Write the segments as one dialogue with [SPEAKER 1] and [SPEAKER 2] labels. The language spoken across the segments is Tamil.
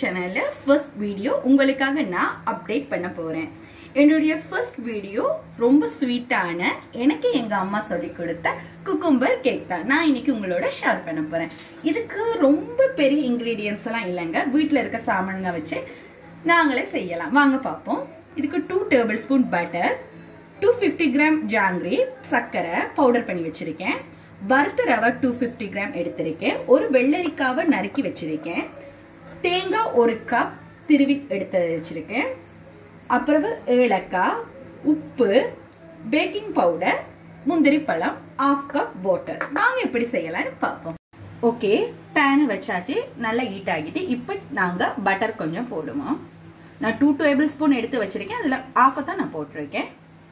[SPEAKER 1] சேனல்ல ஃபர்ஸ்ட் வீடியோ உங்களுக்காக நான் அப்டேட் பண்ண போறேன் என்னுடைய ஃபர்ஸ்ட் வீடியோ ரொம்ப ஸ்வீட்டான எனக்கு எங்க அம்மா சொல்லி கொடுத்த குக்கும்பர் கேக் தான் நான் இன்னைக்கு உங்களோட ஷேர் பண்ண போறேன் இதுக்கு ரொம்ப பெரிய இன்கிரீடியன்ஸ் எல்லாம் இல்லைங்க வீட்டில் இருக்க சாமான்ங்க வச்சு நாங்களே செய்யலாம் வாங்க பார்ப்போம் இதுக்கு two tablespoon butter two fifty gram ஜாங்கிரி சர்க்கரை பவுடர் பண்ணி வச்சிருக்கேன் வறுத்த ரவை டூ ஃபிஃப்டி கிராம் எடுத்திருக்கேன் ஒரு வெள்ளரிக்காவை நறுக்கி வச்சிருக்கேன் தேங்காய் ஒரு கப் திருவி எடுத்து வச்சிருக்கேன் அப்புறம் ஏலக்காய் உப்பு பேக்கிங் பவுடர் முந்திரி பழம் ஆஃப் கப் வாட்டர் நாங்க எப்படி செய்யலாம்னு பார்ப்போம் ஓகே பேனை வச்சாச்சு நல்லா ஹீட் ஆகிட்டு இப்போ நாங்க பட்டர் கொஞ்சம் போடுவோம் நான் டூ டேபிள் ஸ்பூன் எடுத்து வச்சிருக்கேன் அதுல ஆஃப் தான் நான் போட்டிருக்கேன்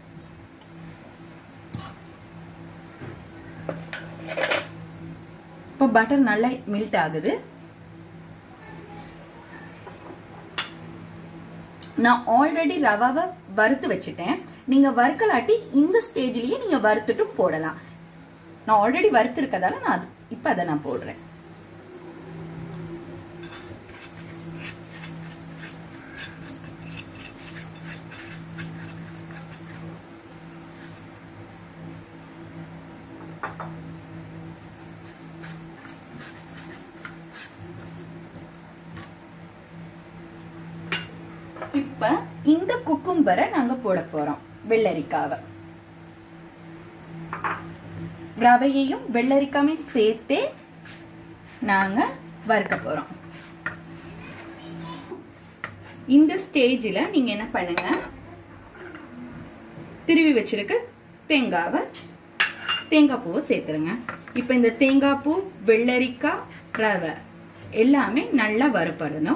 [SPEAKER 1] இப்போ பட்டர் நல்லா மெல்ட் ஆகுது நான் ஆல்ரெடி ரவாவை வறுத்து வச்சுட்டேன் நீங்க வறுக்கலாட்டி இந்த ஸ்டேஜ்லயே நீங்க வறுத்துட்டு போடலாம் நான் ஆல்ரெடி வறுத்து இருக்கதால நான் அது இப்ப அதை நான் போடுறேன் இப்ப இந்த குக்கும்பரை நாங்க போட போறோம் வெள்ளரிக்காவை ரவையையும் வெள்ளரிக்காமையும் சேர்த்தே நாங்க வறுக்க போறோம் இந்த ஸ்டேஜில் நீங்க என்ன பண்ணுங்க திருவி வச்சிருக்க தேங்காவை தேங்காய் பூவை சேர்த்துருங்க இப்போ இந்த தேங்காய் பூ வெள்ளரிக்காய் ரவை எல்லாமே நல்லா வறுப்படணும்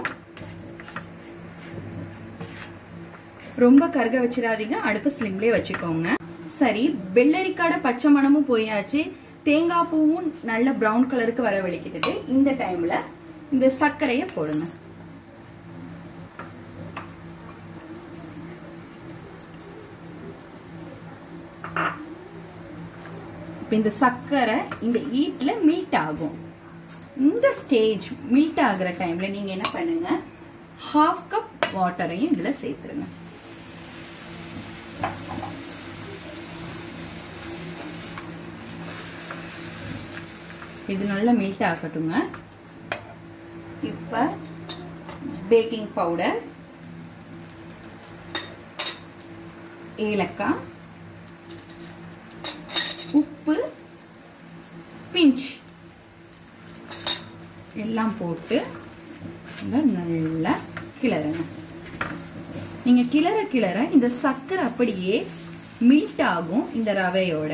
[SPEAKER 1] ரொம்ப கருக வச்சிடாதீங்க அடுப்பு ஸ்லிம்லேயே வச்சுக்கோங்க சரி வெள்ளரிக்காட பச்சை மணமும் போயாச்சு தேங்காய் பூவும் நல்ல ப்ரௌன் கலருக்கு வர வலிக்கிட்டு இந்த டைம்ல இந்த சர்க்கரையை போடுங்க இப்போ இந்த சர்க்கரை இந்த ஈட்ல மீட் ஆகும் இந்த ஸ்டேஜ் மீட் ஆகுற டைம்ல நீங்க என்ன பண்ணுங்க ஹாஃப் கப் வாட்டரையும் இதுல சேர்த்துருங்க இது நல்லா மெல்ட் ஆகட்டுங்க இப்போ பேக்கிங் பவுடர் ஏலக்காய் உப்பு பிஞ்ச் எல்லாம் போட்டு நல்லா கிளறுங்க நீங்க கிளற கிளற இந்த சர்க்கரை அப்படியே மீட் ஆகும் இந்த ரவையோட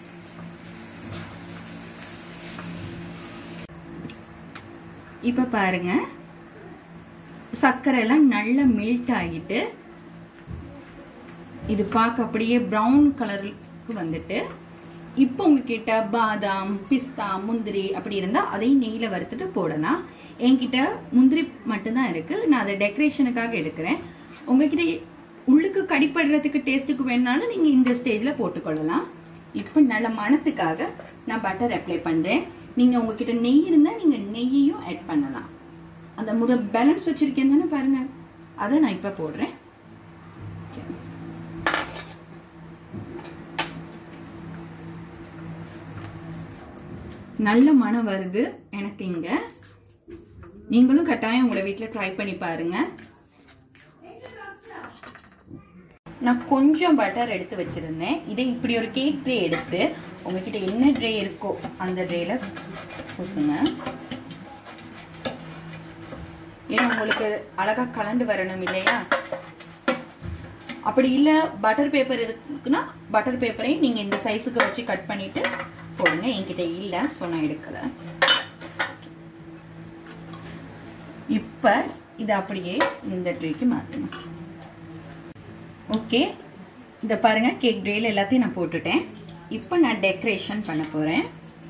[SPEAKER 1] இப்ப பாருங்க சர்க்கரை எல்லாம் நல்லா மெல்ட் ஆகிட்டு இது பார்க்க அப்படியே ப்ரௌன் கலருக்கு வந்துட்டு இப்போ உங்ககிட்ட பாதாம் பிஸ்தா முந்திரி அப்படி இருந்தா அதையும் நெய்யில வறுத்துட்டு போடலாம் என்கிட்ட முந்திரி மட்டும்தான் இருக்கு நான் அதை டெக்கரேஷனுக்காக எடுக்கிறேன் உங்ககிட்ட உள்ளுக்கு கடிப்படுறதுக்கு டேஸ்ட்டுக்கு வேணாலும் நீங்க இந்த ஸ்டேஜ்ல போட்டுக்கொள்ளலாம் இப்போ நல்ல மனத்துக்காக நான் பட்டர் அப்ளை பண்றேன் நீங்க உங்ககிட்ட நெய் இருந்தா நீங்க நெய்யையும் ஆட் பண்ணலாம் அந்த முத பேலன்ஸ் வச்சிருக்கேன் தானே பாருங்க அதை நான் இப்ப போடுறேன் நல்ல மனம் வருது எனக்கு இங்க நீங்களும் கட்டாயம் உங்களோட வீட்டுல ட்ரை பண்ணி பாருங்க நான் கொஞ்சம் பட்டர் எடுத்து வச்சிருந்தேன் இதை இப்படி ஒரு கேக் ட்ரே எடுத்து உங்ககிட்ட என்ன ட்ரே இருக்கோ அந்த ட்ரேல பூசுங்க ஏன்னா உங்களுக்கு அழகா கலண்டு வரணும் இல்லையா அப்படி இல்ல பட்டர் பேப்பர் இருக்குன்னா பட்டர் பேப்பரையும் நீங்க இந்த சைஸுக்கு வச்சு கட் பண்ணிட்டு போடுங்க என்கிட்ட இல்ல சொன்னா எடுக்கல இப்ப இத அப்படியே இந்த ட்ரேக்கு மாத்துங்க ஓகே இத பாருங்க கேக் ட்ரேல எல்லாத்தையும் நான் போட்டுட்டேன் இப்போ நான் டெக்கரேஷன் பண்ண போறேன்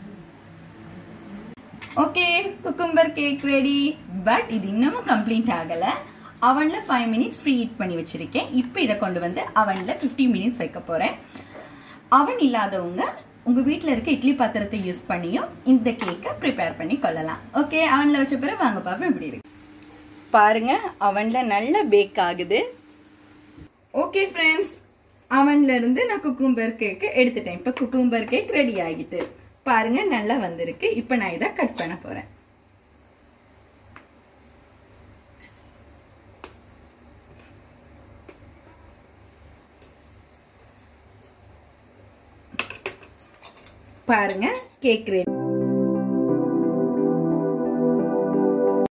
[SPEAKER 1] okay cucumber cake ready but இது இன்னமும் கம்ப்ளீட் ஆகல அவன்ல ஃபைவ் மினிட்ஸ் ஃப்ரீ ஹீட் பண்ணி வச்சிருக்கேன் இப்போ இதை கொண்டு வந்து அவன்ல ஃபிஃப்டி மினிட்ஸ் வைக்க போறேன் அவன் இல்லாதவங்க உங்க வீட்ல இருக்க இட்லி பாத்திரத்தை யூஸ் பண்ணியும் இந்த கேக்கை ப்ரிப்பேர் பண்ணி கொள்ளலாம் ஓகே அவன்ல வச்ச பிறகு வாங்க பாப்போம் எப்படி இருக்கு பாருங்க அவன்ல நல்லா பேக் ஆகுது ஓகே ஃப்ரெண்ட்ஸ் அவன்ல இருந்து நான் குக்கும்பர் கேக்கு எடுத்துட்டேன் இப்போ குக்கும்பர் கேக் ரெடி ஆகிட்டு பாருங்க நல்லா வந்திருக்கு இப்போ நான் இதை கட் பண்ண போறேன் பாருங்க கேக் ரெடி